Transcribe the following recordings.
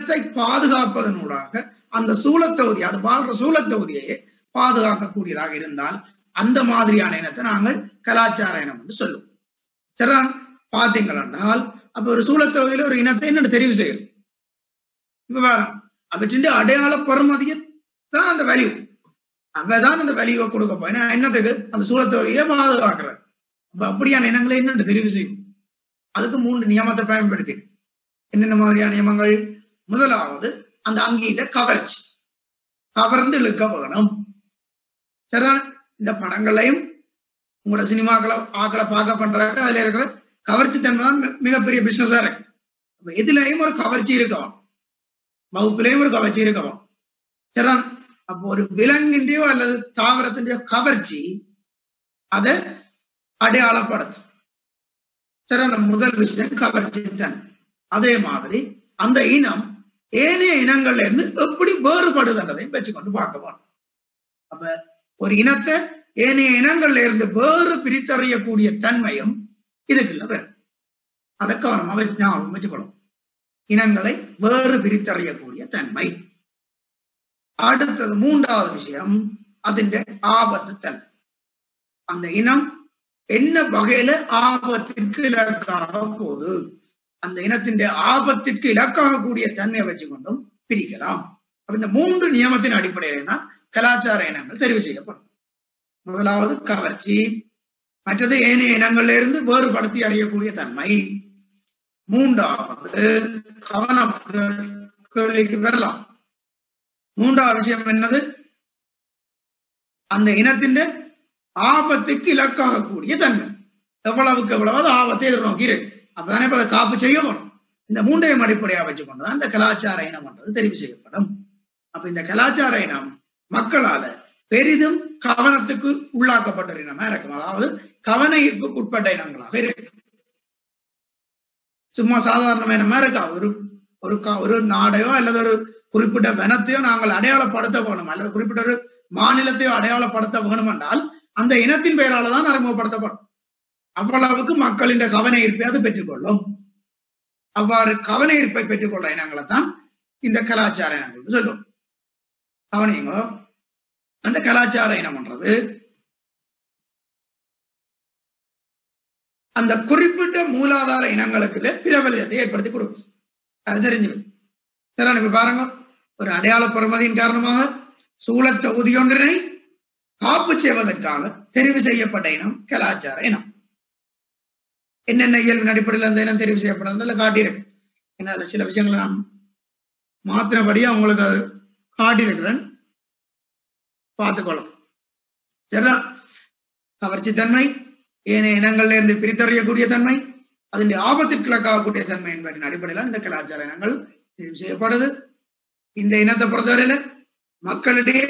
இனத்தை பாதுகாப்பதனூடாக அந்த சூழத்தொகுதி அது வாழ்ற சூழத்தொகுதியை பாதுகாக்கக்கூடியதாக இருந்தால் அந்த மாதிரியான இனத்தை நாங்கள் கலாச்சார இனம் என்று சொல்லுவோம் சரியா பார்த்தீங்களென்றால் அப்ப ஒரு சூழத்தொகுதியில ஒரு இனத்தை என்னென்னு தெரிவு செய்யணும் இப்ப வேற அவற்றின் அடையாள பெறுமதியை தான் அந்த வேல்யூ அவதான் அந்த வேல்யூவை கொடுக்க போய் என்னத்துக்கு அந்த சூழத்தொகுதியை பாதுகாக்கிறார் அப்ப அப்படியான இனங்களை என்னென்று தெரிவு செய்யும் அதுக்கு மூன்று நியமத்தை பயன்படுத்தி என்னென்ன மாதிரியான நியமங்கள் முதலாவது அந்த அங்கீட கவர்ச்சி கவர்ந்து இழுக்க வேணும் சரியா இந்த படங்களையும் உங்களோட சினிமாக்களை ஆக்களை பார்க்க பண்றாங்க அதுல இருக்கிற கவர்ச்சி தன்மை தான் மி- மிகப்பெரிய பிசினஸா இருக்கு அப்ப எதுலயும் ஒரு கவர்ச்சி இருக்கவும் வகுப்புலயும் ஒரு கவர்ச்சி இருக்கவும் சரியா அப்போ ஒரு விலங்கின்றையோ அல்லது தாவரத்தின்றையோ கவர்ச்சி அதை அடையாளப்படுத்தும் சரி அந்த முதல் விஷயம் கவர்ச்சி தான் அதே மாதிரி அந்த இனம் ஏனைய இனங்கள்ல இருந்து எப்படி வேறுபடுதுன்றதையும் வச்சுக்கொண்டு பார்க்க போறோம் அப்ப ஒரு இனத்தை ஏனைய இனங்கள்ல இருந்து வேறு பிரித்தறியக்கூடிய தன்மையும் இதுக்குள்ள வரும் அதை கவனமா வச்சு ஞாபகம் வச்சுக்கணும் இனங்களை வேறு பிரித்தறியக்கூடிய தன்மை அடுத்தது மூன்றாவது விஷயம் അതിന്റെ ஆபத்து தன்மை அந்த இனம் என்ன வகையில ஆபத்திற்கு இலக்காக போகுது அந்த இனத்தின் ஆபத்திற்கு இலக்காகக்கூடிய தன்மையை வச்சுக்கொண்டும் பிரிக்கலாம் அப்ப இந்த மூன்று நியமத்தின் அடிப்படையில தான் கலாச்சார இனங்கள் தெரிவு செய்யப்படும் முதலாவது கவர்ச்சி மற்றது ஏனைய இனங்கள்ல இருந்து வேறுபடுத்தி அறியக்கூடிய தன்மை மூன்றாவது கவனம் கேள்விக்கு வரலாம் மூன்றாவது விஷயம் என்னது அந்த இனத்தின் ஆபத்துக்கு இலக்காகக்கூடிய தன்மை எவ்வளவுக்கு எவ்வளவு அது ஆபத்தை எதிர்நோக்கி இருக்கு அப்பதானே இப்ப அதை காப்பு செய்யப்படும் இந்த மூன்றையும் அடிப்படையா வச்சுக்கொண்டு தான் இந்த கலாச்சார இனம் என்றது தெரிவு செய்யப்படும் அப்ப இந்த கலாச்சார இனம் மக்களால பெரிதும் கவனத்துக்கு உள்ளாக்கப்பட்ட இனமா இருக்கும் அதாவது கவன ஈர்ப்புக்கு உட்பட்ட இனங்களாக இருக்கு சும்மா சாதாரண இனமா இருக்கா ஒரு ஒரு க- ஒரு நாடையோ அல்லது ஒரு குறிப்பிட்ட வனத்தையோ நாங்கள் அடையாளப்படுத்த வேணும் அல்லது குறிப்பிட்ட ஒரு மாநிலத்தையோ அடையாளப்படுத்த வேணும் என்றால் அந்த இனத்தின் பெயரால தான் அறிமுகப்படுத்தப்படும் அவ்வளவுக்கு மக்களின் கவன ஈர்ப்பை அது பெற்றுக்கொள்ளும் அவ்வாறு கவன ஈர்ப்பை பெற்றுக்கொள்ற இனங்களை தான் இந்த கலாச்சார இனங்கள் சொல்லும் கவனிங்களோ அந்த கலாச்சார இனம்ன்றது அந்த குறிப்பிட்ட மூலாதார இனங்களுக்கு பிரபலியத்தை ஏற்படுத்தி கொடுக்கும் அது தெரிஞ்சுக்கணும் சரி இப்ப பாருங்க ஒரு அடையாள பெறுமதியின் காரணமாக சூழத் தொகுதி ஒன்றினை காப்பு செய்வதற்காக தெரிவு செய்யப்பட்ட இனம் கலாச்சார இனம் என்னென்ன இயல்பின் அடிப்படையில் அந்த இனம் தெரிவு செய்யப்படுறதுல காட்டியிருக்கு ஏன்னா அதுல சில விஷயங்களை நான் மாத்தினபடியா உங்களுக்கு அது காட்டியிருக்கிறேன் பார்த்துக்கொள்ளும் சரிதா கவர்ச்சி தன்மை ஏனைய இனங்கள்ல இருந்து பிரித்தறியக்கூடிய தன்மை அதன் ஆபத்திற்கு இலக்காகக்கூடிய தன்மை என்பதின் அடிப்படையில் இந்த கலாச்சார இனங்கள் தெரிவு செய்யப்படுது இந்த இனத்தை பொறுத்தவரையில மக்களிடையே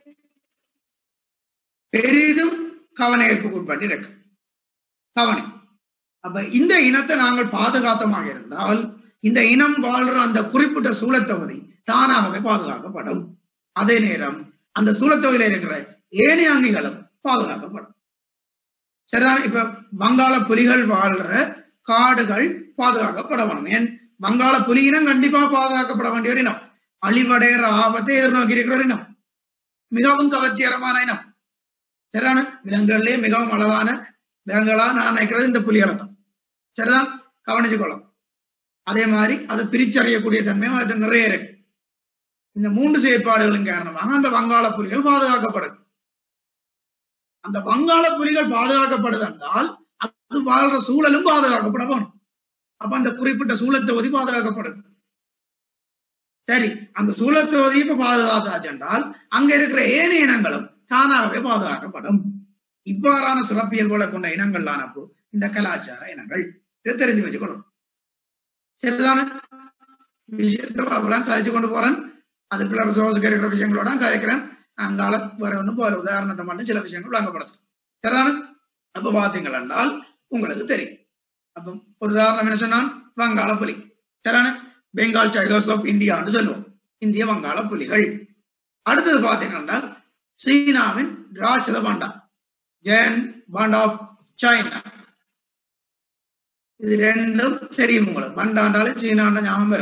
பெரிதும் கவன ஈர்ப்புக்கு உட்பட்டு இருக்கு கவனம் அப்ப இந்த இனத்தை நாங்கள் பாதுகாத்தமாக இருந்தால் இந்த இனம் வாழ்ற அந்த குறிப்பிட்ட சூழத்தொகுதி தானாகவே பாதுகாக்கப்படும் அதே நேரம் அந்த சூழத்தொகுதியில இருக்கிற ஏனைய அங்கிகளும் பாதுகாக்கப்படும் சரிதான் இப்ப வங்காள புலிகள் வாழ்ற காடுகள் பாதுகாக்கப்பட வேணும் ஏன் வங்காள புலி இனம் கண்டிப்பா பாதுகாக்கப்பட வேண்டிய ஒரு இனம் அழிவடைகிற ஆபத்தை எதிர்நோக்கி இருக்கிற ஒரு இனம் மிகவும் கவர்ச்சிகரமான இனம் சரிதான விலங்குகளிலே மிகவும் அழகான விலங்குகளா நான் நினைக்கிறது இந்த புலிகளை தான் சரிதான் கவனிச்சுக்கொள்ளும் அதே மாதிரி அதை பிரிச்சறியக்கூடிய தன்மையும் அதில் நிறைய இருக்கு இந்த மூன்று செயற்பாடுகளின் காரணமாக அந்த வங்காள புலிகள் பாதுகாக்கப்படுது அந்த வங்காள புலிகள் பாதுகாக்கப்படுது என்றால் அது வாழ்ற சூழலும் பாதுகாக்கப்பட வேணும் அப்ப அந்த குறிப்பிட்ட சூழத்தொகுதி பாதுகாக்கப்படுது சரி அந்த சூழத்தொகுதி இப்ப பாதுகாத்தாச்சு என்றால் அங்க இருக்கிற ஏனைய இனங்களும் தானாகவே பாதுகாக்கப்படும் இவ்வாறான சிறப்பியல்புகளை கொண்ட இனங்கள்லான அப்போ இந்த கலாச்சார இனங்கள் இதை தெரிஞ்சு வச்சுக்கணும் சரிதான விஷயத்தை அவ்வளவு கதைச்சு கொண்டு போறேன் அதுக்குள்ள ரிசோர்ஸுக்கு இருக்கிற விஷயங்களோட கதைக்கிறேன் அங்கால வேற ஒன்றும் போற உதாரணத்தை மட்டும் சில விஷயங்கள் வழங்கப்படுத்தும் சரிதான அப்ப பாத்தீங்கள் என்றால் உங்களுக்கு தெரியும் அப்ப ஒரு உதாரணம் என்ன சொன்னால் வங்காள புலி சரிதான பெங்கால் டைகர்ஸ் ஆஃப் இந்தியான்னு சொல்லுவோம் இந்திய வங்காள புலிகள் அடுத்தது பாத்தீங்கன்னா சீனாவின் ராட்சத panda giant panda of China இது ரெண்டும் தெரியும் உங்களுக்கு பண்டாண்டாலே சீனாண்ட ஞாபகம் வரும்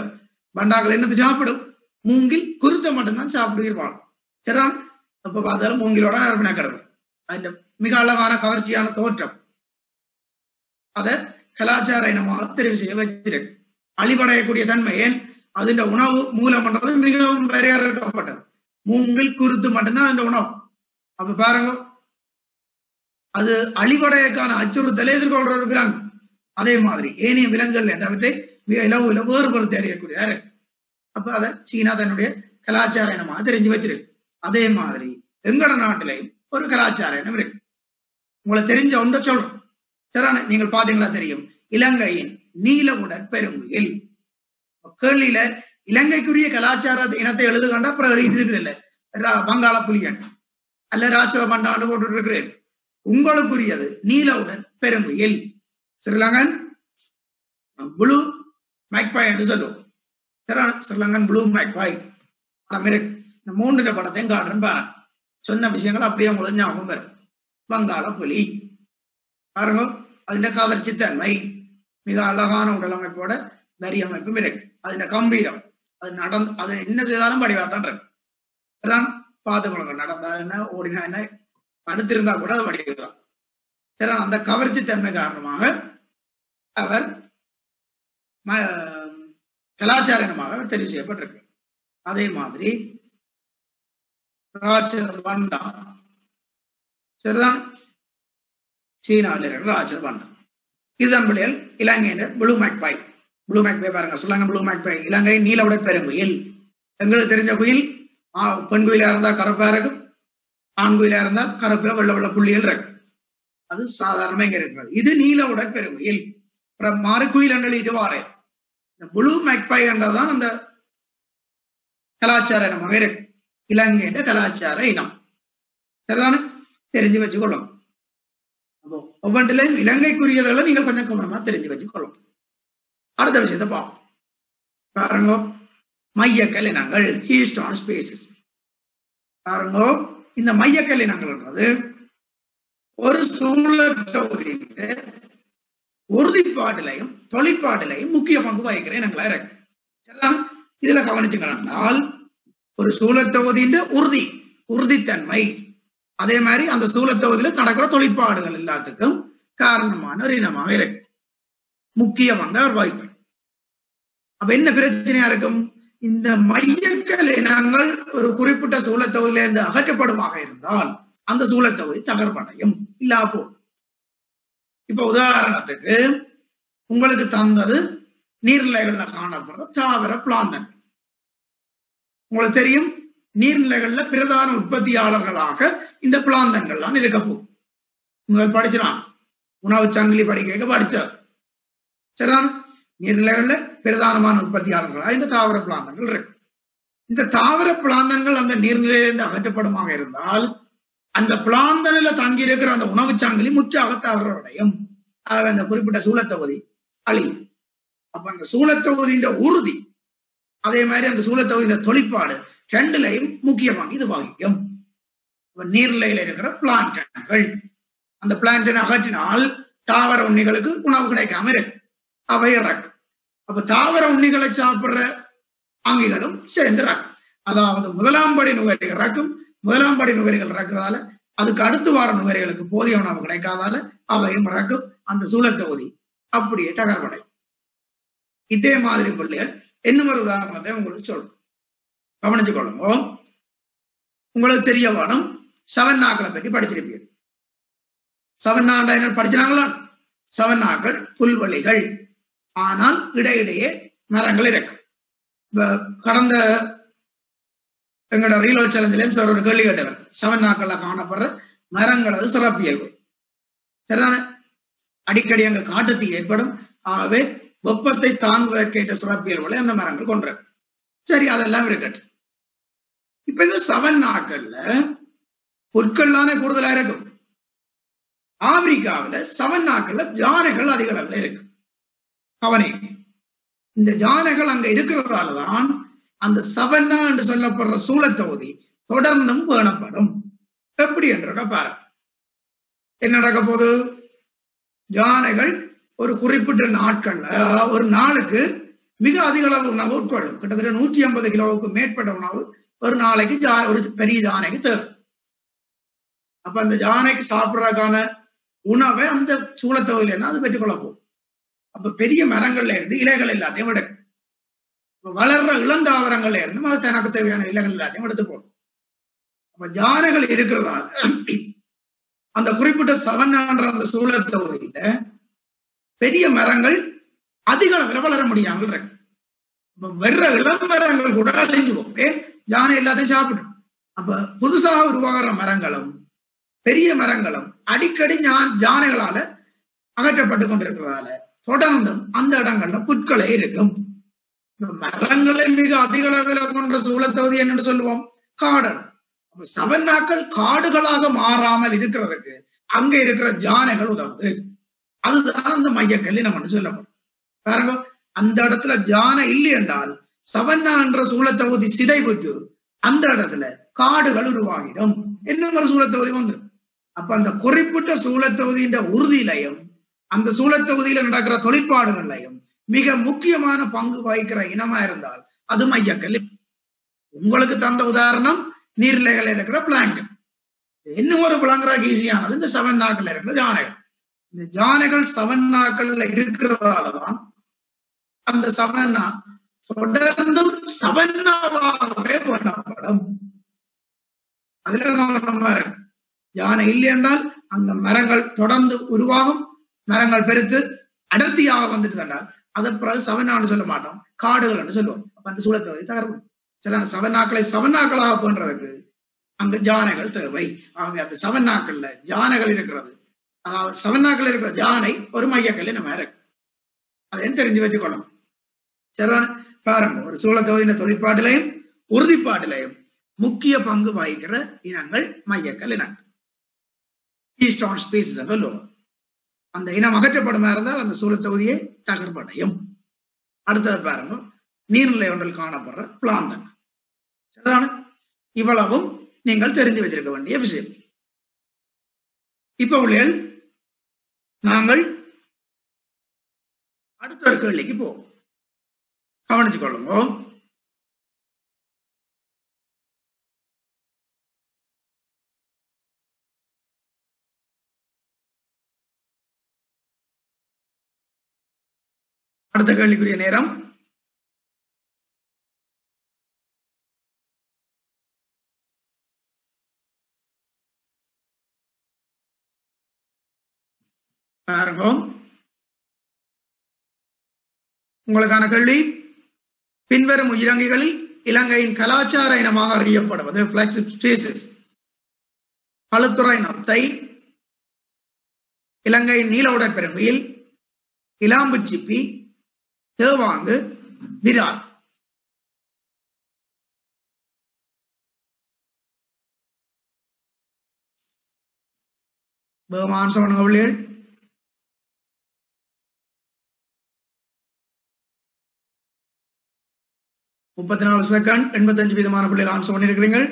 பண்டாக்கள் என்னது சாப்பிடும் மூங்கில் குருத்தை மட்டும்தான் சாப்பிடுவீர்கள் சரிதான் அப்ப பார்த்தாலும் மூங்கிலோட நரம்பின கடவுள் அந்த மிக அழகான கவர்ச்சியான தோற்றம் அத கலாச்சார இனமாக தெரிவு செய்ய வச்சிருக்கு அழிவடையக்கூடிய தன்மை ஏன் அதிന്റെ உணவு மூலம்ன்றது மிகவும் வரையறுக்கப்பட்டது மூங்கில் குருத்து மட்டும்தான் அந்த உணவு அப்ப பாருங்க அது அழிவடையக்கான அச்சுறுத்தலை எதிர்கொள்ற ஒரு விலங்கு அதே மாதிரி ஏனைய விலங்குகள் என்றவற்றை மிக இலவுல வேறுபடுத்தி அறியக்கூடிய யாரு அப்ப அதை சீனா தன்னுடைய கலாச்சார இனமாக தெரிஞ்சு வச்சிருக்கு அதே மாதிரி எங்கட நாட்டிலையும் ஒரு கலாச்சார இனம் இருக்கு உங்களை தெரிஞ்ச ஒன்றை சொல்றோம் சரியான நீங்கள் பாத்தீங்களா தெரியும் இலங்கையின் நீலவுடன் பெருங்குயில் கேள்வியில இலங்கைக்குரிய கலாச்சார இனத்தை எழுது கண்டா அப்புறம் எழுதிட்டு இருக்கிறில்ல வங்காள புலியன் அல்ல ராட்சத பண்டாண்டு போட்டு இருக்கிறேன் உங்களுக்குரியது நீலவுடன் பெருங்குயில் ஸ்ரீலங்கன் ப்ளூ மேக்பாய் என்று சொல்லுவோம் சரியான ஸ்ரீலங்கன் ப்ளூ மேக்பாய் அமெரிக் இந்த மூன்று படத்தையும் காட்டுறேன் பாருங்க சொன்ன விஷயங்கள் அப்படியே உங்களுக்கு ஞாபகம் வரும் வங்காள புலி பாருங்க അതിന്റെ കവർച്ചിത്തന്മൈ மிக அழகான உடலமைப்போட வரி அமைப்பும் இருக்கு അതിന്റെ கம்பீரம் அது நடந்து அது என்ன செய்தாலும் படிவாத்தான் இருக்கு அதான் பார்த்துக்கொள்ளுங்க நடந்தா என்ன ஓடினா என்ன படுத்திருந்தா கூட அது படிக்கலாம் சரி அந்த கவர்ச்சி தன்மை காரணமாக அவர் கலாச்சாரமாக தெரிவு செய்யப்பட்டிருக்கு அதே மாதிரி ராட்சத பண்டா சரிதான் சீனாவில் இருக்கிற ராட்சத பண்டா இதுதான் பிள்ளைகள் இலங்கையின் ப்ளூ மேக்பாய் ப்ளூ மேக்பாய் பாருங்க சொல்லுங்க ப்ளூ மேக்பாய் இலங்கை நீலவுட பெருங்குயில் எங்களுக்கு தெரிஞ்ச குயில் பெண் குயிலா இருந்தா கருப்பா இருக்கும் ஆண் குயிலா இருந்தா கருப்பா வெள்ள வெள்ள புள்ளிகள் இருக்கு அது சாதாரணமா இங்க இருக்கிறது இது நீலவுட பெருங்குயில் அப்புறம் மாறு குயில் என்று வாரேன் இந்த ப்ளூ மேக்பாய் என்றதான் அந்த கலாச்சார இனமாக இருக்கு இலங்கையின் கலாச்சார இனம் சரிதானே தெரிஞ்சு வச்சுக்கொள்ளும் அப்போ ஒவ்வொன்றிலையும் இலங்கைக்குரியதெல்லாம் நீங்கள் கொஞ்சம் கவனமா தெரிஞ்சு வச்சுக்கொள்ளும் அடுத்த விஷயத்தை பார்ப்போம் பாருங்க மையக்கல் இனங்கள் ஹீஸ்டான் ஸ்பேசிஸ் பாருங்க இந்த மையக்கல் இனங்கள்ன்றது ஒரு சூழல் தொகுதியின் உறுதிப்பாட்டிலையும் தொழிற்பாட்டிலையும் முக்கிய பங்கு வகிக்கிற இனங்களா இருக்கு சரிதான் இதுல கவனிச்சுக்கலாம் ஒரு சூழல் தொகுதியின் உறுதி உறுதித்தன்மை அதே மாதிரி அந்த சூழத்தொகுதியில நடக்கிற தொழிற்பாடுகள் எல்லாத்துக்கும் காரணமான ஒரு இனமாக இருக்கு முக்கியமாக ஒரு வாய்ப்பு அப்ப என்ன பிரச்சனையா இருக்கும் இந்த மையக்கல் இனங்கள் ஒரு குறிப்பிட்ட சூழத்தொகுதியில இருந்து அகற்றப்படுமாக இருந்தால் அந்த சூழத்தொகுதி தகர்ப்படையும் இல்லா போ இப்ப உதாரணத்துக்கு உங்களுக்கு தந்தது நீர்நிலைகள்ல காணப்படுற தாவர பிளாந்தன் உங்களுக்கு தெரியும் நீர்நிலைகள்ல பிரதான உற்பத்தியாளர்களாக இந்த பிளாந்தங்கள்லாம் இருக்க போகும் உங்கள் படிச்சிடான் உணவு சங்கிலி படிக்க படிச்சார் சரிதான் நீர்நிலைகள்ல பிரதானமான உற்பத்தியாளர்களாக இந்த தாவர பிளாந்தங்கள் இருக்கு இந்த தாவர பிளாந்தங்கள் அந்த நீர்நிலையிலிருந்து அகற்றப்படுமாக இருந்தால் அந்த பிளாந்தனில தங்கி இருக்கிற அந்த உணவு சங்கிலி முற்றாக தவறடையும் ஆக அந்த குறிப்பிட்ட சூழத்தொகுதி அழியும் அப்ப அந்த சூழத்தொகுதியின் உறுதி அதே மாதிரி அந்த சூழத்தொகுதியின் தொழிற்பாடு ரெண்டுலையும் முக்கியமாக இது வகிக்கும் நீர்நிலையில இருக்கிற பிளான்டன்கள் அந்த பிளான்டன் அகற்றினால் தாவர உண்ணிகளுக்கு உணவு கிடைக்காம இருக்கு அவை இறக்கும் அப்ப தாவர உண்ணிகளை சாப்பிடுற அங்கிகளும் சேர்ந்து இறக்கும் அதாவது முதலாம் படி நுகரிகள் இறக்கும் முதலாம் படி நுகரிகள் இறக்குறதால அதுக்கு அடுத்து வார நுகரிகளுக்கு போதிய உணவு கிடைக்காதால அவையும் இறக்கும் அந்த சூழல் தொகுதி அப்படியே தகர்வடை இதே மாதிரி பிள்ளைகள் இன்னும் ஒரு உதாரணத்தை உங்களுக்கு சொல்றோம் கவனிச்சு கொள்ளுங்க உங்களுக்கு தெரிய வேணும் செவன் நாக்களை பற்றி படிச்சிருப்பீங்க செவன் நாங்கள் படிச்சாங்களா செவன் நாக்கள் புல்வெளிகள் ஆனால் இடையிடையே மரங்கள் இருக்கு கடந்த எங்களோட ரீலோ சேலஞ்சிலையும் சார் ஒரு கேள்வி கேட்டவர் செவன் நாக்கள்ல காணப்படுற மரங்களது சிறப்பியல்பு சரிதானே அடிக்கடி அங்க காட்டுத்தீ ஏற்படும் ஆகவே வெப்பத்தை தாங்குவதற்கேற்ற சிறப்பியல்புகளை அந்த மரங்கள் கொண்டிருக்கு சரி அதெல்லாம் இருக்கட்டும் இப்ப இந்த செவன் நாட்கள்ல பொருட்கள்லான கூடுதலா இருக்கும் ஆப்பிரிக்காவில செவன் நாட்கள்ல ஜானைகள் அதிக அளவுல இருக்கு கவனி இந்த ஜானைகள் அங்க இருக்கிறதாலதான் அந்த சவன்னா என்று சொல்லப்படுற சூழத்தொகுதி தொடர்ந்தும் பேணப்படும் எப்படி என்றத பாரு என்ன நடக்க போகுது யானைகள் ஒரு குறிப்பிட்ட நாட்கள்ல ஒரு நாளுக்கு மிக அதிக அளவு உணவு உட்கொள்ளும் கிட்டத்தட்ட நூற்றி ஐம்பது கிலோவுக்கு மேற்பட்ட உணவு ஒரு நாளைக்கு ஜா ஒரு பெரிய யானைக்கு தேவை அப்ப அந்த யானைக்கு சாப்பிட்றதுக்கான உணவை அந்த சூளத்தொகையில இருந்து அது பெற்றுக்கொள்ள போகும் அப்ப பெரிய மரங்கள்ல இருந்து இலைகள் எல்லாத்தையும் எடுக்கும் இப்ப வளர்ற இளந்தாவரங்கள்ல இருந்து அது தனக்கு தேவையான இலைகள் எல்லாத்தையும் எடுத்து போடும் அப்ப யானைகள் இருக்கிறதால அந்த குறிப்பிட்ட சவன்னான்ற அந்த சூழத்தொகுதியில பெரிய மரங்கள் அதிக அளவில் வளர முடியாமல் இருக்கு அப்ப வெற இளம் மரங்கள் கூட அழிஞ்சு போகும் ஏன் யானை எல்லாத்தையும் சாப்பிடும் அப்ப புதுசாக உருவாகிற மரங்களும் பெரிய மரங்களும் அடிக்கடி ஞா- யானைகளால அகற்றப்பட்டு கொண்டிருக்கிறதால தொடர்ந்தும் அந்த இடங்கள்ல புற்களே இருக்கும் இப்ப மரங்களை மிக அதிக அளவில் கொண்ட சூழத்தொகுதி என்னன்னு சொல்லுவோம் காடு அப்ப சவன்னாக்கள் காடுகளாக மாறாமல் இருக்கிறதுக்கு அங்க இருக்கிற ஜானைகள் உதவுது அதுதான் அந்த மையக்கல்லி நம்ம சொல்லப்படும் பாருங்க அந்த இடத்துல ஜானை இல்லை என்றால் சவன்னா என்ற சூழத்தொகுதி சிதைவுற்று அந்த இடத்துல காடுகள் உருவாகிடும் இன்னும் ஒரு சூழத்தொகுதி வந்துடும் அப்ப அந்த குறிப்பிட்ட சூழத்தொகுதியின் உறுதியிலையும் அந்த சூழத்தொகுதியில நடக்கிற தொழிற்பாடுகள்லையும் மிக முக்கியமான பங்கு வகிக்கிற இனமா இருந்தால் அது மையக்கல்லி உங்களுக்கு தந்த உதாரணம் நீர்நிலைகள் இருக்கிற பிளாங்க் இன்னும் ஒரு விளங்குறதுக்கு ஈஸியானது இந்த சவன்னாக்கள் இருக்கிற ஜானைகள் இந்த ஜானைகள் சவன்னாக்கள்ல இருக்கிறதாலதான் அந்த சவன்னா தொடர்ந்தும் சவன்னாவாகவே பண்ணப்படும் அதுல கவனமா இருக்கு யானை இல்லை என்றால் அங்க மரங்கள் தொடர்ந்து உருவாகும் மரங்கள் பெருத்து அடர்த்தியாக வந்துட்டு என்றால் அதன் பிறகு சவனான்னு சொல்ல மாட்டோம் காடுகள் சொல்லுவோம் அப்ப அந்த சூழத்தை தகர்வு சில சவனாக்களை சவனாக்களாக பண்றதுக்கு அங்க ஜானைகள் தேவை ஆகவே அந்த சவனாக்கள்ல ஜானைகள் இருக்கிறது அதாவது சவனாக்கள் இருக்கிற ஜானை ஒரு மையக்கல்லி நம்ம இருக்கு அதையும் தெரிஞ்சு வச்சுக்கணும் சரிதானே பாருங்க ஒரு சூழத்தொகுதியின் தொழிற்பாட்டிலையும் உறுதிப்பாட்டிலையும் முக்கிய பங்கு வகிக்கிற இனங்கள் மையக்கல் இனங்கள் ஈஸ்டான் ஸ்பீசிஸ் சொல்லுவோம் அந்த இனம் அகற்றப்படுமா இருந்தால் அந்த சூழத்தொகுதியை தகர்ப்படையும் அடுத்தது பாருங்க நீர்நிலை ஒன்றில் காணப்படுற பிளாந்தன் சரிதானே இவ்வளவும் நீங்கள் தெரிஞ்சு வச்சிருக்க வேண்டிய விஷயம் இப்ப உள்ளேன் நாங்கள் அடுத்த ஒரு கேள்விக்கு போவோம் கவனிச்சு கொள்ளுங்க அடுத்த கேள்விக்குரிய நேரம் பாருங்க உங்களுக்கான கேள்வி பின்வரும் உயிரங்கிகளில் இலங்கையின் கலாச்சார இனமாக அறியப்படுவது பிளாக்சிப் ஸ்பீசிஸ் பழுத்துறை நத்தை இலங்கையின் நீல உடற்பெருமையில் இலாம்பு சிப்பி தேவாங்கு விரால் பகவான் சவணங்க பிள்ளைகள் முப்பத்தி நாலு செகண்ட் எண்பத்தஞ்சு விதமான பிள்ளைகள் ஆன்சர் பண்ணியிருக்கிறீர்கள்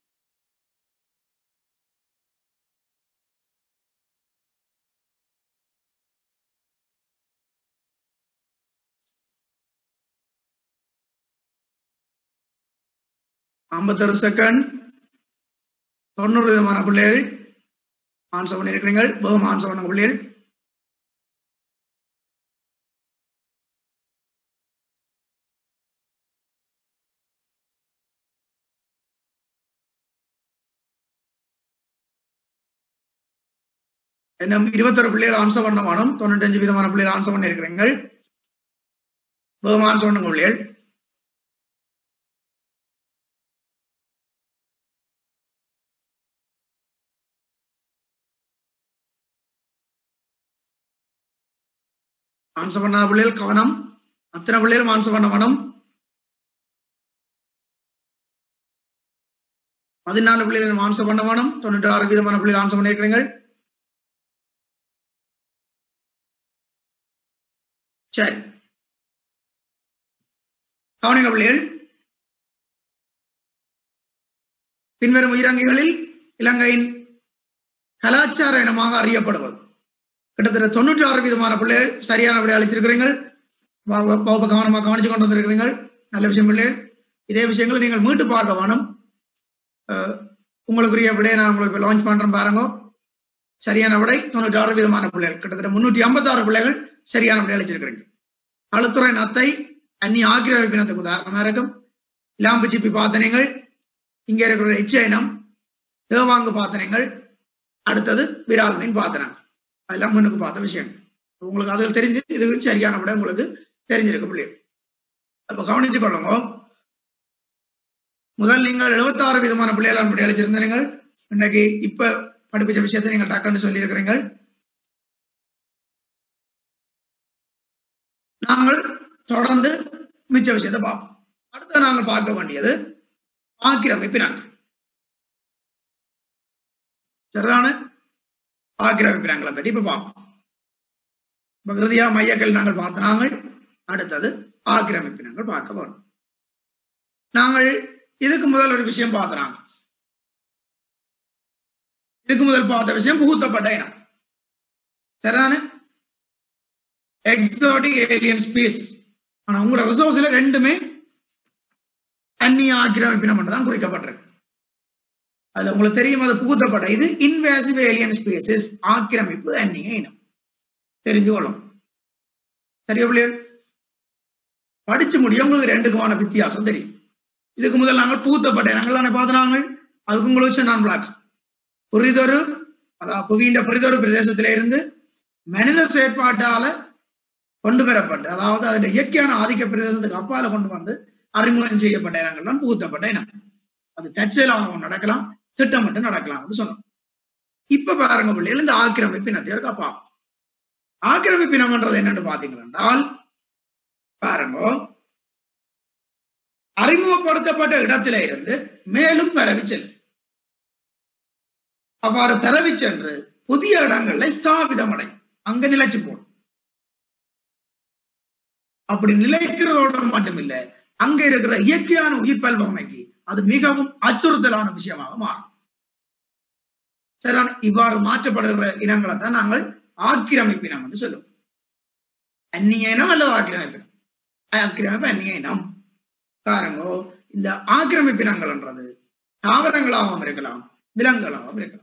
ஐம்பத்தொரு செகண்ட் தொண்ணூறு விதமான பிள்ளைகள் ஆன்சர் பண்ணியிருக்கிறீர்கள் பகம் ஆன்சர் பண்ண பிள்ளைகள் இன்னும் இருபத்தொரு பிள்ளைகள் ஆன்சர் பண்ண வேணும் தொண்ணூற்றஞ்சு விதமான பிள்ளைகள் ஆன்சர் பண்ணியிருக்கிறீர்கள் பகம் ஆன்சர் பண்ணுங்க பிள்ளைகள் ஆன்சர் பண்ணாத பிள்ளைகள் கவனம் அத்தனை பிள்ளைகளும் ஆன்சர் பண்ண வேணும் பதினாலு பிள்ளைகள் ஆன்சர் பண்ண வேணும் தொண்ணூற்றி ஆறு விதமான பிள்ளைகள் ஆன்சர் பண்ணியிருக்கிறீர்கள் சரி கவனிங்க பிள்ளைகள் பின்வரும் உயிரங்கிகளில் இலங்கையின் கலாச்சார இனமாக அறியப்படுவது கிட்டத்தட்ட தொண்ணூற்றி ஆறு விதமான பிள்ளைகள் சரியான விடை அளித்திருக்கிறீர்கள் வ- வ- வகுப்பை கவனமா கவனிச்சு கொண்டு வந்திருக்கிறீர்கள் நல்ல விஷயம் பிள்ளைகள் இதே விஷயங்களை நீங்கள் மீட்டு பார்க்க வேணும் அஹ், உங்களுக்குரிய விடையை நான் உங்களுக்கு லான்ச் பண்றேன் பாருங்க சரியான விடை தொண்ணூற்றி ஆறு விதமான பிள்ளைகள் கிட்டத்தட்ட முன்னூற்றி ஐம்பத்தாறு பிள்ளைகள் சரியான விடை அளிச்சிருக்கிறீங்க அழுத்துறை நத்தை அந்நி ஆக்கிரமிப்பினத்துக்கு உதாரணமா இருக்கும் இலாம்புச்சிப்பி பாத்தனைகள் இங்க இருக்கிற எச்சைனம் தேவாங்கு பாத்தனைகள் அடுத்தது விரால் மீன் பாத்திரம் அதெல்லாம் முன்னுக்கு பார்த்த விஷயம் உங்களுக்கு அதில் தெரிஞ்சு இது சரியான விட உங்களுக்கு தெரிஞ்சிருக்கு பிள்ளைகள் அப்ப கவனித்துக் கொள்ளுங்க முதல் நீங்கள் எழுபத்தாறு விதமான பிள்ளைகள் அப்படி அழைச்சிருந்தீர்கள் இன்னைக்கு இப்ப படிப்பிச்ச விஷயத்தை நீங்கள் டக்குன்னு சொல்லி இருக்கிறீர்கள் நாங்கள் தொடர்ந்து மிச்ச விஷயத்தை பார்ப்போம் அடுத்து நாங்கள் பார்க்க வேண்டியது ஆக்கிரமிப்பினாங்க சரிதானே ஆக்கிரமிப்பினாங்களை பற்றி இப்ப பார்ப்போம் இப்ப இறுதியா மையக்கல் நாங்கள் பார்த்த நாங்கள் அடுத்தது ஆக்கிரமிப்பினங்கள் பார்க்க வேணும் நாங்கள் இதுக்கு முதல் ஒரு விஷயம் பார்க்கிறாங்க இதுக்கு முதல் பார்த்த விஷயம் புகுத்தப்பட்ட இனம் சரிதானே எக்ஸாட்டிக் ஏலியன் ஸ்பீசிஸ் ஆனா உங்களோட ரிசோர்ஸ்ல ரெண்டுமே அந்நிய ஆக்கிரமிப்பினம் மட்டும் தான் குறிக்கப்பட்டிருக்கு அதுல உங்களுக்கு தெரியும் அது புகுத்தப்பட்ட இது இன்வேசிவ் ஏலியன் ஸ்பீசிஸ் ஆக்கிரமிப்பு அந்நிய இனம் தெரிஞ்சு கொள்ளும் சரியா பிள்ளைகள் படிச்சு முடிய உங்களுக்கு ரெண்டுக்குமான வித்தியாசம் தெரியும் இதுக்கு முதல் நாங்கள் பூத்தப்பட்ட இனங்கள் தானே பார்த்து நாங்கள் அதுக்கு உங்களுக்கு நான் பிளாக் புரிதொரு அதாவது புவியின் புரிதொரு பிரதேசத்தில இருந்து மனித செயற்பாட்டால கொண்டு வரப்பட்டு அதாவது அதில் இயற்கையான ஆதிக்க பிரதேசத்துக்கு அப்பால கொண்டு வந்து அறிமுகம் செய்யப்பட்ட இனங்கள் தான் புகுத்தப்பட்ட இனம் அது தற்செயலாக நடக்கலாம் திட்டமிட்டு நடக்கலாம் சொன்னோம் இப்ப பாருங்க பிள்ளைகள் இந்த ஆக்கிரமிப்பு இனத்திற்கு அப்பா ஆக்கிரமிப்பு இனம்ன்றது என்னன்னு பாத்தீங்கன்னா பாருங்க அறிமுகப்படுத்தப்பட்ட இடத்தில இருந்து மேலும் பரவி செல்லும் அவ்வாறு பரவி சென்று புதிய இடங்கள்ல ஸ்தாபிதம் அடையும் அங்க நிலைச்சு போடும் அப்படி நிலைக்கிறதோட மட்டுமில்ல அங்க இருக்கிற இயற்கையான உயிர் பல்வமைக்கு அது மிகவும் அச்சுறுத்தலான விஷயமாக மாறும் சரியான இவ்வாறு மாற்றப்படுகிற இனங்களை தான் நாங்கள் ஆக்கிரமிப்பினம் என்று சொல்லுவோம் அந்நிய இனம் அல்லது ஆக்கிரமிப்பினம் ஆக்கிரமிப்பு அந்நிய இனம் பாருங்கோ இந்த ஆக்கிரமிப்பினங்கள்ன்றது தாவரங்களாகவும் இருக்கலாம் விலங்குகளாகவும் இருக்கலாம்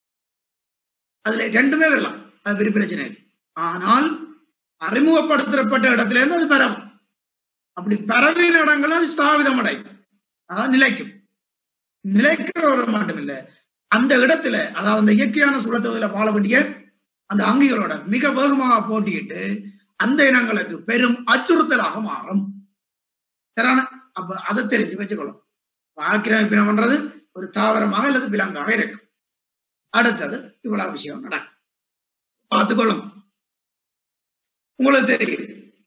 அதுல ரெண்டுமே வரலாம் அது பெரிய பிரச்சனை இல்லை ஆனால் அறிமுகப்படுத்தப்பட்ட இடத்துல இருந்து அது பரவும் அப்படி பரவின இடங்கள் அது ஸ்தாபிதம் அடையும் அதாவது நிலைக்கும் நிலைக்கிற ஒரு மட்டும் இல்லை அந்த இடத்துல அதாவது அந்த இயற்கையான சூழத்தொகுதியில வாழ வேண்டிய அந்த அங்கிகளோட மிக வேகமாக போட்டியிட்டு அந்த இனங்களுக்கு பெரும் அச்சுறுத்தலாக மாறும் சரியான அப்ப அதை தெரிஞ்சு வச்சுக்கணும் ஆக்கிரமிப்பினம் பண்றது ஒரு தாவரமாக அல்லது விலங்காக இருக்கும் அடுத்தது இவ்வளவு விஷயம் நடக்கும் பார்த்துக்கொள்ளும் உங்களுக்கு தெரியும்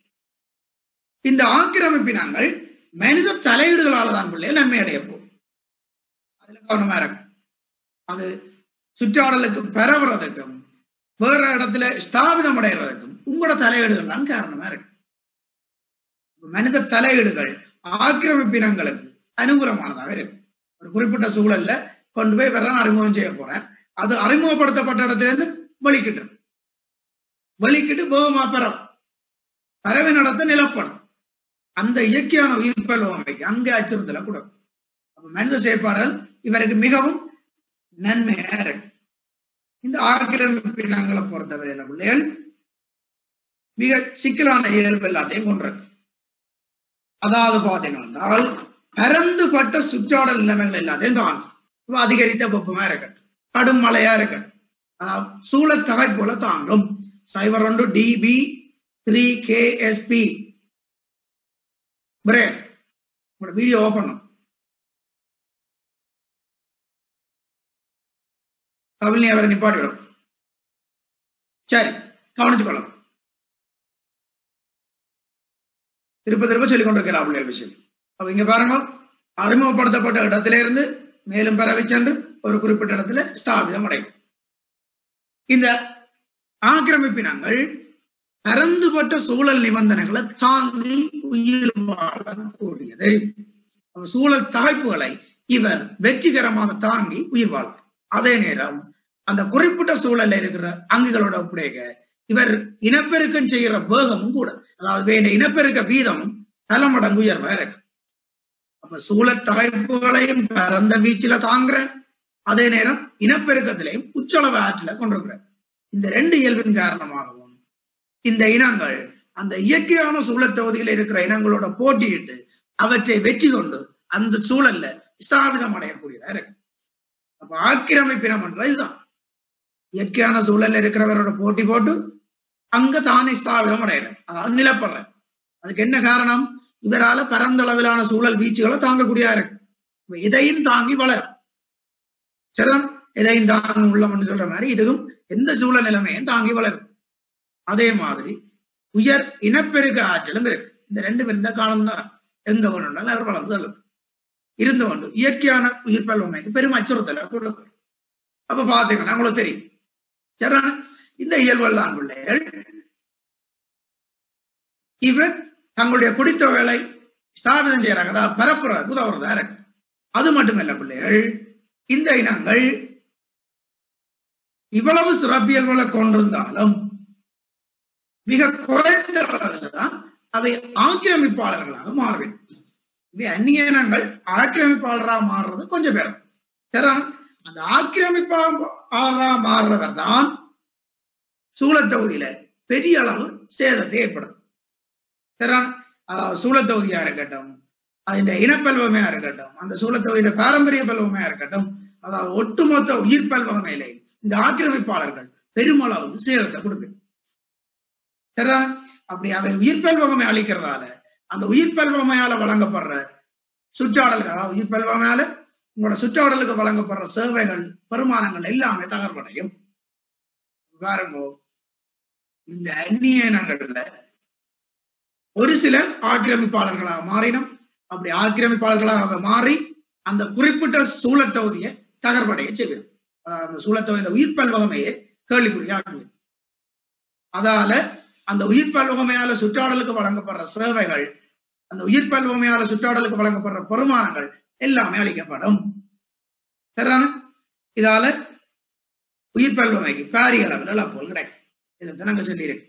இந்த ஆக்கிரமிப்பினங்கள் மனித தலையீடுகளால தான் பிள்ளை நன்மை அடைய போகும் அதுல கவனமா இருக்கும் அது சுற்றாடலுக்கு பரவுறதுக்கும் வேற இடத்துல ஸ்தாபிதம் அடைகிறதுக்கும் உங்களோட தலையீடுகள் தான் காரணமா இருக்கு மனித தலையீடுகள் ஆக்கிரமிப்பினங்களுக்கு அனுகூலமானதாக இருக்கும் ஒரு குறிப்பிட்ட சூழல்ல கொண்டு போய் வேற அறிமுகம் செய்ய போறேன் அது அறிமுகப்படுத்தப்பட்ட இடத்துல இருந்து வெளிக்கிட்டு வெளிக்கிட்டு போகுமா பரவும் பறவை நடத்த நிலப்படும் அந்த இயற்கையான உயிர் பல்வமைக்கு அங்கே அச்சுறுத்தலை கொடுக்கும் அப்ப மனித செயற்பாடுகள் இவருக்கு மிகவும் நன்மையா இருக்கு இந்த ஆக்கிரமிப்பினங்களை பொறுத்தவரையில பிள்ளைகள் மிக சிக்கலான இயல்பு எல்லாத்தையும் கொண்டிருக்கு அதாவது பாத்தீங்கன்னா பரந்துபட்ட சுற்றாடல் நிலைமைகள் எல்லாத்தையும் தாங்கும் இப்ப அதிகரித்த வெப்பமா இருக்கட்டும் கடும் மழையா இருக்கட்டும் அதாவது சூழல் தகை போல தாங்கும் சைபர் ஒன்று டிபி த்ரீ கேஎஸ்பி பிரேக் உங்களோட வீடியோ ஓபன் பண்ணும் கவிழ்னி அவரை நிப்பாட்டிவிடும் சரி கவனிச்சுக்கொள்ளும் திருப்ப திருப்ப சொல்லிக் கொண்டிருக்கலாம் பிள்ளைகள் விஷயம் அப்ப இங்க பாருங்க அறிமுகப்படுத்தப்பட்ட இடத்துல இருந்து மேலும் பரவி சென்று ஒரு குறிப்பிட்ட இடத்துல ஸ்தாபிதம் அடையும் இந்த ஆக்கிரமிப்பினங்கள் பரந்துபட்ட சூழல் நிபந்தனைகளை தாங்கி உயிர் வாழக்கூடியது சூழல் தகைப்புகளை இவர் வெற்றிகரமாக தாங்கி உயிர் வாழ்வார் அதே நேரம் அந்த குறிப்பிட்ட சூழல்ல இருக்கிற அங்குகளோட ஒப்படைக்க இவர் இனப்பெருக்கம் செய்கிற வேகமும் கூட அதாவது வேண்ட இனப்பெருக்க வீதமும் பல மடங்கு உயர்வா இருக்கு அப்ப சூழத் தகைப்புகளையும் பரந்த வீச்சில தாங்குற அதே நேரம் இனப்பெருக்கத்திலையும் உச்சளவு ஆற்றில கொண்டிருக்கிறார் இந்த ரெண்டு இயல்பின் காரணமாகவும் இந்த இனங்கள் அந்த இயற்கையான சூழல் தொகுதியில் இருக்கிற இனங்களோட போட்டியிட்டு அவற்றை வெற்றி கொண்டு அந்த சூழல்ல ஸ்தாபிதம் அடையக்கூடியதா இருக்கு அப்ப ஆக்கிரமிப்பினம் என்ற இதுதான் இயற்கையான சூழல்ல இருக்கிறவரோட போட்டி போட்டு அங்க தானே ஸ்தாபிதம் அடையிறேன் அதாவது நிலப்படுறேன் அதுக்கு என்ன காரணம் இவரால பரந்தளவிலான சூழல் வீச்சுகளை தாங்கக்கூடியதா இருக்கு இப்ப இதையும் தாங்கி வளரும் சரிதான் இதையும் தாங்க உள்ளம்னு சொல்ற மாதிரி இதுவும் எந்த சூழல் நிலைமையும் தாங்கி வளரும் அதே மாதிரி உயர் இனப்பெருக்க ஆற்றலும் இருக்கு இந்த ரெண்டு பேரும் இந்த காலம் தான் எங்க வேணும்னாலும் அவர் வளர்ந்து தள்ளும் இருந்து கொண்டு இயற்கையான உயிர் பல்வமைக்கு பெரும் அச்சுறுத்தலை கொடுக்கும் அப்ப பாத்தீங்கன்னா உங்களுக்கு தெரியும் சரியான இந்த இயல்புகள் தான் பிள்ளைகள் இவர் தங்களுடைய குடித்தொகைகளை ஸ்தாபிதம் செய்யறாங்க அதாவது பரப்புறதுக்கு உதவுறதா இருக்கு அது மட்டுமல்ல பிள்ளைகள் இந்த இனங்கள் இவ்வளவு சிறப்பியல்களை கொண்டிருந்தாலும் மிக குறைந்த அளவில் தான் அவை ஆக்கிரமிப்பாளர்களாக மாறுவேன் இவை அந்நிய இனங்கள் ஆக்கிரமிப்பாளராக மாறுறது கொஞ்சம் பேர் சரி அந்த ஆக்கிரமிப்பாளரா மாறுறவர் தான் சூழத்தொகுதியில பெரிய அளவு சேதத்தை ஏற்படும் சரி அதாவது சூழத்தொகுதியா இருக்கட்டும் அந்த இனப்பல்வமையா இருக்கட்டும் அந்த சூழத்தொகுதியில பாரம்பரிய பல்வமையா இருக்கட்டும் அதாவது ஒட்டுமொத்த உயிர் பல்வமையிலே இந்த ஆக்கிரமிப்பாளர்கள் பெருமளவுக்கு சேதத்தை கொடுக்கும் சரிதா அப்படி அவை உயிர் பல்வகமை அளிக்கிறதால அந்த உயிர் பல்வமையால வழங்கப்படுற சுற்றாடலுக்கு அதாவது உயிர் பல்வமையால உங்களோட சுற்றாடலுக்கு வழங்கப்படுற சேவைகள் பெருமானங்கள் எல்லாமே தகர்வடையும் பாருங்க இந்த அந்நிய இனங்கள்ல ஒரு சிலர் ஆக்கிரமிப்பாளர்களாக மாறினோம் அப்படி ஆக்கிரமிப்பாளர்களாக மாறி அந்த குறிப்பிட்ட சூழல் தொகுதியை தகர்வடைய செய்யும் அந்த சூழல் தொகுதி உயிர் பல்வகமையை கேள்விக்குறியாக்குது அதால அந்த உயிர் பல்வகமையால சுற்றாடலுக்கு வழங்கப்படுற சேவைகள் அந்த உயிர் பல்வமையால சுற்றாடலுக்கு வழங்கப்படுற பெருமானங்கள் எல்லாமே அளிக்கப்படும் சரிதானே இதால உயிர் பல்வமைக்கு பாரிய அளவில் இழப்புகள் கிடைக்கும் இதை நாங்க சொல்லியிருக்கோம்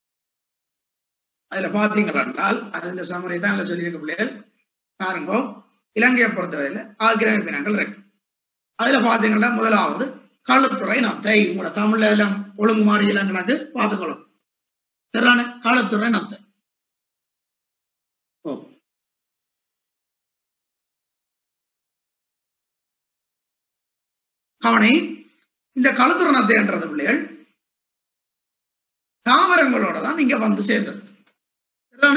அதுல பாத்தீங்கன்னால் அது இந்த சமரை தான் இதுல சொல்லியிருக்க பிள்ளைகள் பாருங்க இலங்கையை பொறுத்தவரையில ஆக்கிரமிப்பினங்கள் இருக்கு அதுல பாத்தீங்கன்னா முதலாவது களத்துறை நத்தை உங்களோட தமிழ்ல எல்லாம் ஒழுங்கு மாறி எல்லாம் கணக்கு பார்த்துக்கணும் சரியான களத்துறை நத்தை ஓ கவனி இந்த களத்துறை நத்தைன்றது பிள்ளைகள் தாவரங்களோட தான் நீங்க வந்து சேர்ந்தது சரிதானே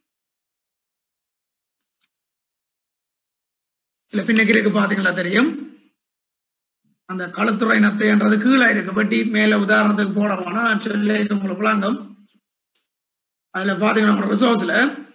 இல்ல பின்னுக்கு இருக்கு பாத்தீங்களா தெரியும் அந்த களத்துறை நத்தைன்றது கீழே இருக்கு பட்டி மேல உதாரணத்துக்கு போடணும்னா நான் சொல்லி உங்களுக்கு விளங்கும் அதுல பாத்தீங்கன்னா நம்ம ரிசோர்ஸ்ல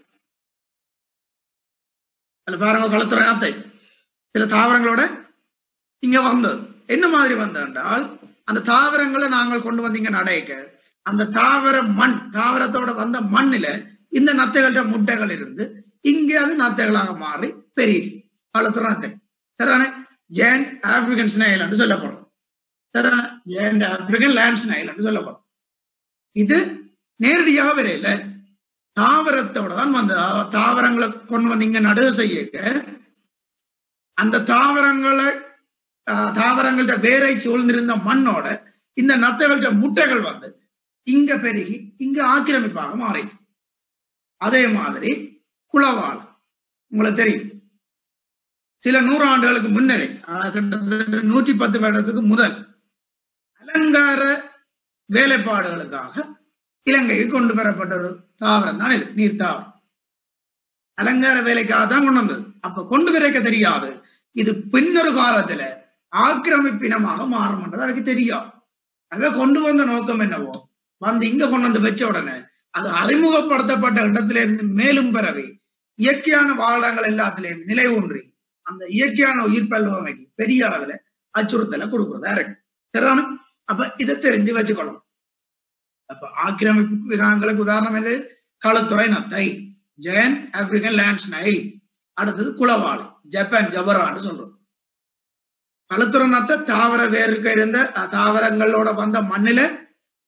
அதுல பாருங்க களத்துறை நத்தை சில தாவரங்களோட இங்க வந்தது என்ன மாதிரி வந்தென்றால் அந்த தாவரங்களை நாங்கள் கொண்டு வந்து இங்க நடைக்க அந்த தாவர மண் தாவரத்தோட வந்த மண்ணில இந்த நத்தைகள்ட்ட முட்டைகள் இருந்து இங்கே அது நத்தைகளாக மாறி பெருகிடுச்சு களத்துறை நத்தை சரிதானே ஜேன் ஆப்பிரிக்கன் ஸ்னைல் என்று சொல்லப்படும் சரிதானே ஜேன் ஆப்பிரிக்கன் லேண்ட் ஸ்னைல் என்று சொல்லப்படும் இது நேரடியாக வரையில தாவரத்தோட தான் வந்தது அதாவது தாவரங்களை கொண்டு வந்து இங்க நடுவு செய்ய அந்த தாவரங்களை தாவரங்கள்ட்ட வேரை சூழ்ந்திருந்த மண்ணோட இந்த நத்தைகள்ட்ட முட்டைகள் வந்து இங்க பெருகி இங்க ஆக்கிரமிப்பாக மாறிடுச்சு அதே மாதிரி குளவாள் உங்களுக்கு தெரியும் சில நூறு ஆண்டுகளுக்கு முன்னரே கிட்டத்தட்ட நூற்றி பத்து வருடத்துக்கு முதல் அலங்கார வேலைப்பாடுகளுக்காக இலங்கைக்கு கொண்டு வரப்பட்ட ஒரு தாவரம் தான் இது நீர் தாவரம் அலங்கார வேலைக்காக தான் கொண்டு வந்தது அப்ப கொண்டு வரைக்க தெரியாது இது பின்னொரு காலத்துல ஆக்கிரமிப்பினமாக மாறும்ன்றது அவருக்கு தெரியாது அங்க கொண்டு வந்த நோக்கம் என்னவோ வந்து இங்க கொண்டு வந்து வச்ச உடனே அது அறிமுகப்படுத்தப்பட்ட இடத்துல இருந்து மேலும் பெறவே இயற்கையான வாழங்கள் எல்லாத்திலையும் நிலை ஒன்றி அந்த இயற்கையான உயிர் பல்வமைக்கு பெரிய அளவுல அச்சுறுத்தலை கொடுக்குறதா இருக்கு சரிதானே அப்ப இதை தெரிஞ்சு வச்சுக்கணும் அப்ப ஆக்கிரமிப்பு வினாங்களுக்கு உதாரணம் எது களத்துறை நத்தை ஜெயன் ஆப்பிரிக்கன் லேண்ட் ஸ்னைல் அடுத்தது குளவாளி ஜப்பான் ஜபரான்னு சொல்றோம் களத்துறை நத்தை தாவர வேருக்கு இருந்த தாவரங்களோட வந்த மண்ணில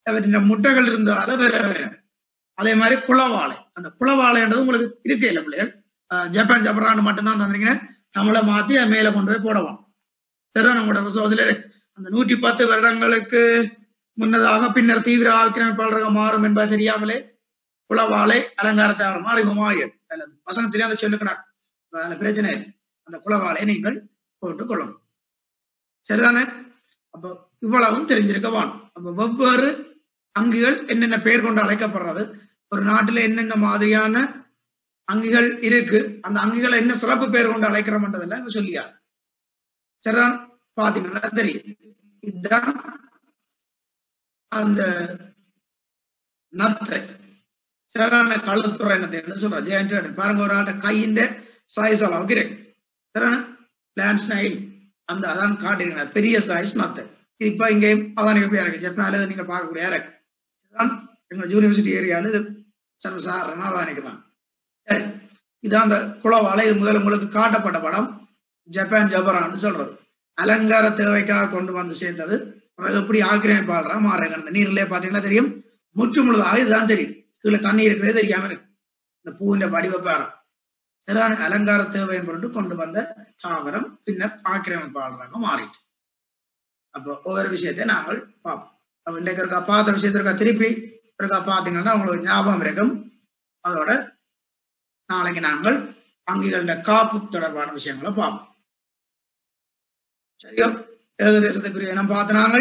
அவற்றின் முட்டைகள் இருந்ததால வேற வேற அதே மாதிரி குளவாழை அந்த குளவாழைன்றது உங்களுக்கு இருக்கே இல்லை பிள்ளைகள் அஹ் ஜப்பான் ஜப்பரான்னு மட்டும்தான் தந்தீங்கன்னா தமிழை மாத்தி அது மேல கொண்டு போய் போடலாம் சரி நம்மளோட ரிசோர்ஸ்ல அந்த நூற்றி பத்து வருடங்களுக்கு முன்னதாக பின்னர் தீவிர ஆக்கிரமிப்பாளராக மாறும் என்பது தெரியாமலே குளவாழை அலங்காரத்தாரமா அறிமுகமாகியது அல்லது வசனத்திலே அதை சொல்லுக்கிறார் அதுல பிரச்சனை இல்லை அந்த குளவாழை நீங்கள் போட்டுக் கொள்ளணும் சரிதானே அப்போ இவ்வளவும் தெரிஞ்சிருக்க வேணும் அப்ப வெவ்வேறு அங்குகள் என்னென்ன பெயர் கொண்டு அழைக்கப்படுறது ஒரு நாட்டுல என்னென்ன மாதிரியான அங்குகள் இருக்கு அந்த அங்குகளை என்ன சிறப்பு பெயர் கொண்டு அழைக்கிறோம்ன்றதெல்லாம் இங்க சொல்லியார் சரிதான் பாத்தீங்கன்னா தெரியும் இதுதான் அந்த நத்தை சரியான கழுத்துறை என்னத்தை சொல்ற ஜெயண்ட் பாருங்க ஒரு ஆட்ட கையின் சைஸ் அளவுக்கு இருக்கு சரியான லேண்ட் ஸ்னைல் அந்த அதான் காட்டுகிறேன் பெரிய சைஸ் நத்தை இது இப்ப இங்கேயும் அதான் எப்படியா இருக்கு ஜெட்னால நீங்க பார்க்கக்கூடிய இருக்கு இதுதான் எங்க யூனிவர்சிட்டி ஏரியாவில் இது சர்வசாதாரணமா அதானிக்கலாம் சரி இதான் அந்த குளவாலை இது முதல் உங்களுக்கு காட்டப்பட்ட படம் ஜப்பான் ஜபரான்னு சொல்றது அலங்கார தேவைக்காக கொண்டு வந்து சேர்ந்தது பிறகு எப்படி ஆக்கிரமிப்பாளரா மாறுறாங்க அந்த நீர்லயே பாத்தீங்கன்னா தெரியும் முற்று முழுதாக இதுதான் தெரியும் கீழே தண்ணி இருக்கிறதே தெரியாம இருக்கு இந்த பூவிന്റെ வடிவப்பாரம் சரியான அலங்கார தேவை பொருட்டு கொண்டு வந்த தாவரம் பின்னர் ஆக்கிரமிப்பாளராக மாறிட்டு அப்போ ஒவ்வொரு விஷயத்தை நாங்கள் பார்ப்போம் அப்ப இன்றைக்கு இருக்கா பார்த்த விஷயத்திற்கா திருப்பி இருக்கா பார்த்தீங்கன்னா உங்களுக்கு ஞாபகம் இருக்கும் அதோட நாளைக்கு நாங்கள் அங்கிகள காப்பு தொடர்பான விஷயங்களை பார்ப்போம் சரியா ஏகதேசத்துக்குரிய இனம் பார்த்த நாங்கள்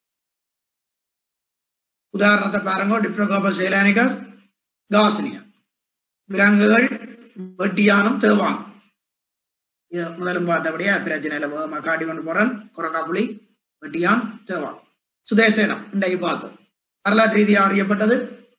உதாரணத்தை பாருங்க டிப்ரோகோபா சேலானிகஸ் காசினியா விலங்குகள் வெட்டியானம் தேவாங்க இது முதலும் பார்த்தபடியா பிரச்சனையில வேகமா காட்டி கொண்டு போறேன் குரக்காப்புலி வெட்டியான் தேவான் சுதேசேனம் இன்றைக்கு பார்த்தோம் வரலாற்று ரீதியாக அறியப்பட்டது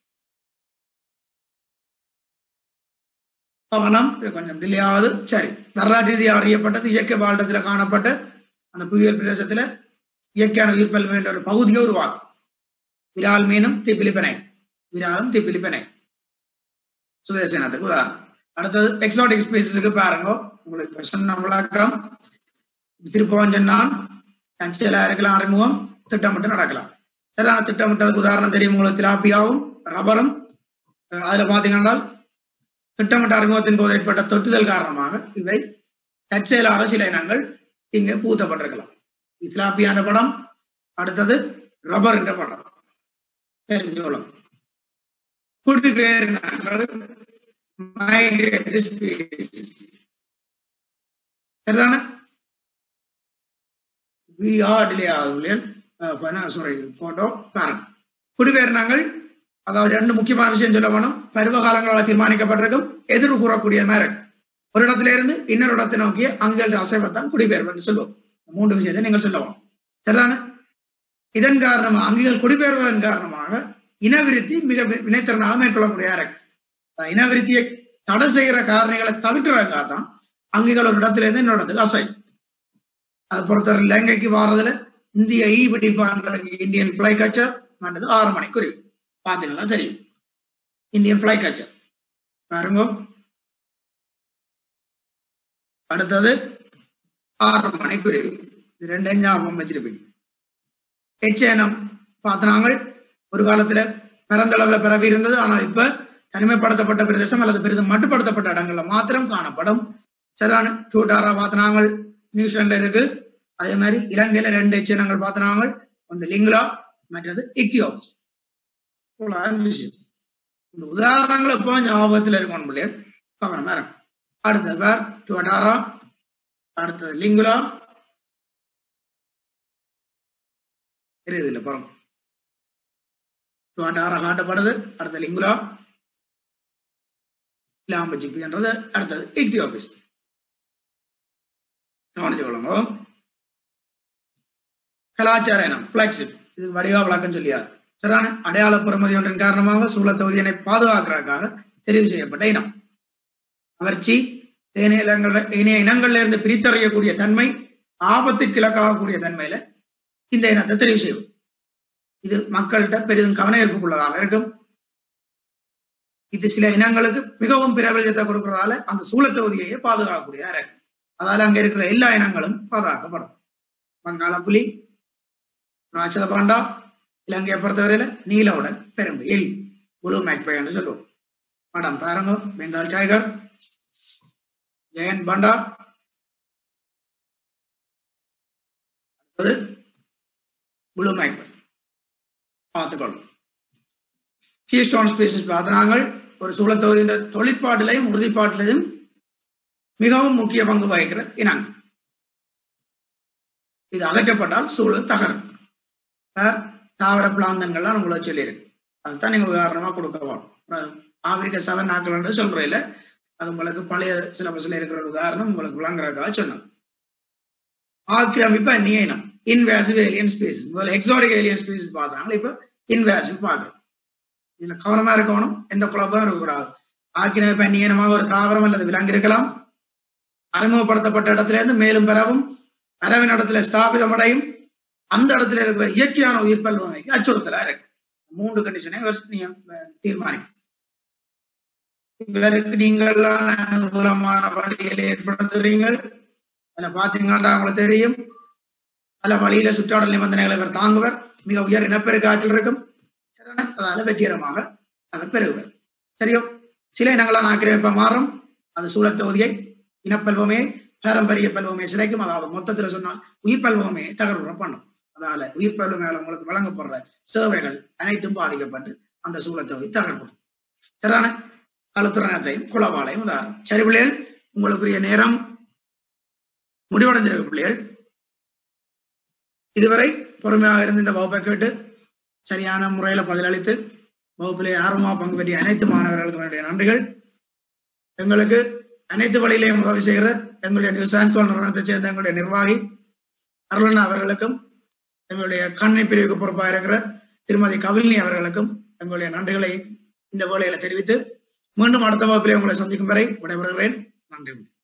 கவனம் இது கொஞ்சம் டிலே ஆகுது சரி வரலாற்று ரீதியாக அறியப்பட்டது இயற்கை வாழ்டத்துல காணப்பட்ட அந்த புவியியல் பிரதேசத்துல இயற்கையான உயிர்ப்பல் வேண்ட ஒரு பகுதியை உருவாக்கும் விரால் மீனும் தீப்பிலிப்பனை விராலும் தீப்பிலிப்பனை சுதேசனத்துக்கு உதாரணம் அடுத்தது எக்ஸாட்டிக் ஸ்பீசிஸுக்கு பாருங்க உங்களுக்கு இப்ப சொன்ன விளக்கம் திருப்பவன் சொன்னான் தஞ்சையில இருக்கலாம் அறிமுகம் திட்டமிட்டு நடக்கலாம் சரியான திட்டமிட்டதுக்கு உதாரணம் தெரியும் உங்களுக்கு திலாப்பியாவும் ரப்பரும் அஹ் அதுல பாத்தீங்கன்னா திட்டமிட்ட அறிமுகத்தின் போது ஏற்பட்ட தொட்டுதல் காரணமாக இவை தற்செயலாக சில இனங்கள் இங்கு பூத்தப்பட்டிருக்கலாம் இஸ்லாப்பியான படம் அடுத்தது ரப்பர் என்ற படம் தெரிஞ்சுக்கணும் குடி பேர் இனங்கள் migratory species. சரிதானே வீடியோ டிலே ஆகுது சாரி போட்டோ பாருங்க குடிபெயர்னாங்கள் அதாவது ரெண்டு முக்கியமான விஷயம் சொல்ல வேணும் பருவ காலங்களால் தீர்மானிக்கப்பட்டிருக்கும் எதிர் கூறக்கூடிய மாதிரி இருக்கு. ஒரு இடத்துல இருந்து இன்னொரு இடத்தை நோக்கி அங்கள் அசைவத்தான் குடிபெயர்வு சொல்லுவோம் இந்த மூன்று விஷயத்தை நீங்கள் சொல்லணும் சரிதானே இதன் காரணமாக அங்குகள் குடிபெயர்வதன் காரணமாக இனவிருத்தி மிக வி- வினைத்திறனாக மேற்கொள்ளக்கூடிய இருக்கு அஹ் இனவிருத்தியை தடை செய்கிற காரணிகளை தவிர்க்கிறதுக்காக தான் அங்குகள் ஒரு இடத்துல இருந்து இன்னொரு இடத்துக்கு அசை அது பொறுத்தவரை இலங்கைக்கு வாரதுல இந்திய ஈ பிடிப்பான இந்தியன் ஃபிளை கச்சர் மற்றது ஆறு மணிக்குறி பார்த்தீங்கன்னா தெரியும் இந்தியன் ஃபிளை கச்சர் பாருங்க அடுத்தது ஆறு மணிக்குறி இது ரெண்டையும் ஞாபகம் வச்சிருப்பீங்க எச்சேனம் பார்த்தனாங்கள் ஒரு காலத்துல பரந்தளவுல பரவி இருந்தது ஆனால் இப்ப தனிமைப்படுத்தப்பட்ட பிரதேசம் அல்லது பெரிதும் மட்டுப்படுத்தப்பட்ட இடங்கள்ல மாத்திரம் காணப்படும் சரியான டூட்டாரா பார்த்தனாங்கள் நியூசிலாந்துல இருக்கு அதே மாதிரி இலங்கையில ரெண்டு எச்சேனங்கள் பார்த்தனாங்கள் ஒன்று லிங்லா மற்றது இக்தியோபஸ் இவ்வளவுதான் விஷயம் இந்த உதாரணங்கள் இப்போ ஞாபகத்துல இருக்கும் பிள்ளையர் கவனமா இருக்கும் அடுத்தது பேர் டூட்டாரா அடுத்தது லிங்குலா தெரியுது இல்ல பாருங்க டூட்டாரா காட்டப்படுது அடுத்த லிங்குலா லாம்பஜிபின்றது அடுத்தது இக்தியோபிஸ் கவனிச்சு கொள்ளுங்க கலாச்சார இனம் பிளாக்ஷிப் இது வடிவா விளக்கம் சொல்லியார் சரியான அடையாள பெறுமதி ஒன்றின் காரணமாக சூழத்தொகுதியினை பாதுகாக்கிறதுக்காக தெரிவு செய்யப்பட்ட இனம் கவர்ச்சி ஏனைய இனங்கள இணைய இனங்கள்ல இருந்து பிரித்தறியக்கூடிய தன்மை ஆபத்திற்கு இலக்காகக்கூடிய தன்மையில இந்த இனத்தை தெரிவு செய்யும் இது மக்கள்கிட்ட பெரிதும் கவன ஈர்ப்புக்குள்ளதாக இருக்கும் இது சில இனங்களுக்கு மிகவும் பிரபலத்தை கொடுக்கறதால அந்த சூழத்தொகுதியையே பாதுகாக்கக்கூடியதா இருக்கு அதால அங்க இருக்கிற எல்லா இனங்களும் பாதுகாக்கப்படும் வங்காள புலி ராட்சத பாண்டா இலங்கையை பொறுத்தவரையில நீலவுடன் பெரும்பு எல் புளு மேக்பைன்னு சொல்லுவோம் மேடம் பாருங்க பெங்கால் டைகர் ஜெயன் பண்டா அடுத்தது புளு மேக்பை பார்த்துக்கொள்ளும் கீஸ்டோன் ஸ்பீசிஸ் பார்த்து நாங்கள் ஒரு சூழத்தொகுதியின் தொழிற்பாட்டிலையும் உறுதிப்பாட்டிலையும் மிகவும் முக்கிய பங்கு வகிக்கிற இனங்கள் இது அகற்றப்பட்டால் சூழல் தகரும் சார் தாவர பிளாந்தங்கள்லாம் உங்களை சொல்லியிருக்கு அதுதான் நீங்க உதாரணமா கொடுக்க வேணும் ஆப்பிரிக்க செவன் நாட்கள் என்று சொல்றேன் அது உங்களுக்கு பழைய சிலபஸ்ல இருக்கிற ஒரு உதாரணம் உங்களுக்கு விளங்குறதுக்காக சொன்னது ஆக்கிரமிப்பு அந்நிய இனம் இன்வேசிவ் ஏலியன் ஸ்பீசிஸ் முதல்ல எக்ஸாடிக் ஏலியன் ஸ்பீசிஸ் பார்த்தாங்க இப்ப இன்வேசிவ் பார்க்குறோம் இதுல கவனமா இருக்கணும் எந்த குழப்பமும் இருக்கக்கூடாது ஆக்கிரமிப்பு அந்நிய இனமாக ஒரு தாவரம் அல்லது விலங்கு இருக்கலாம் அறிமுகப்படுத்தப்பட்ட இடத்துல இருந்து மேலும் பெறவும் பறவின் இடத்துல ஸ்தாபிதமடையும் அந்த இடத்துல இருக்கிற இயற்கையான உயிர் பல்வமைக்கு அச்சுறுத்தலா இருக்கு மூன்று கண்டிஷனை இவர் நீங்க தீர்மானிக்கும் இவருக்கு நீங்களான அனுகூலமான வழிகளை ஏற்படுத்துறீங்கள் அதுல பாத்தீங்கன்னா அவங்களுக்கு தெரியும் பல வழியில சுற்றாடல் நிபந்தனைகளை இவர் தாங்குவர் மிக உயர் இனப்பெருக்க ஆற்றல் இருக்கும் சரிதானே? அதால வெற்றிகரமாக அவர் பெறுவர் சரியோ சில இனங்களான ஆக்கிரமிப்ப மாறும் அது சூழத் தொகுதியை இனப்பல்வமே பாரம்பரிய பல்வமே சிதைக்கும் அதாவது மொத்தத்துல சொன்னால் உயிர் பல்வமே தகர்வுற பண்ணும் அதால உயிர் பல்வமேல உங்களுக்கு வழங்கப்படுற சேவைகள் அனைத்தும் பாதிக்கப்பட்டு அந்த சூழத்தொகுதி தகர்ப்படும் சரிதானே கழுத்துரணத்தையும் குளவாளையும் உதாரணம் சரி பிள்ளைகள் உங்களுக்குரிய நேரம் முடிவடைந்திருக்க பிள்ளைகள் இதுவரை பொறுமையாக இருந்து இந்த வகுப்பை கேட்டு சரியான முறையில பதிலளித்து வகுப்பிலே ஆர்வமாக பங்கு பற்றிய அனைத்து மாணவர்களுக்கும் என்னுடைய நன்றிகள் எங்களுக்கு அனைத்து வழியிலையும் உதவி செய்கிற எங்களுடைய நியூஸ் சான்ஸ்கோல் நிறுவனத்தை சேர்ந்த எங்களுடைய நிர்வாகி அருளண்ணா அவர்களுக்கும் எங்களுடைய கண்ணை பிரிவுக்கு பொறுப்பாக இருக்கிற திருமதி கவிலினி அவர்களுக்கும் எங்களுடைய நன்றிகளை இந்த வேளையில தெரிவித்து மீண்டும் அடுத்த வகுப்பிலே உங்களை சந்திக்கும் வரை விடைபெறுகிறேன் நன்றி